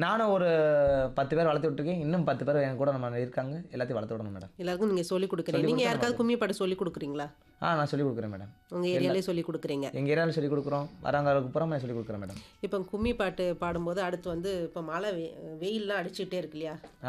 நானும் ஒரு பத்து பேர் வளர்த்து விட்டுருக்கேன் இன்னும் பத்து பேர் என் கூட நம்ம இருக்காங்க எல்லாத்தையும் வளர்த்து விடணும் மேடம் எல்லாருக்கும் நீங்கள் சொல்லி கொடுக்குறீங்க சொல்லி நீங்கள் கொடுத்தா யாருக்காவது கும்மி பாட்டு சொல்லி கொடுக்குறீங்களா ஆ நான் சொல்லிக் கொடுக்குறேன் மேடம் உங்கள் ஏரியாலே சொல்லி கொடுக்குறீங்க எங்கள் ஏரியாவில் சொல்லிக் கொடுக்குறோம் வராங்களுக்கு புறம் நான் சொல்லிக் கொடுக்குறேன் மேடம் இப்போ கும்மி பாட்டு பாடும்போது அடுத்து வந்து இப்போ மழை வெ- வெயில்லாம் அடிச்சுட்டே இருக்கு இல்லையா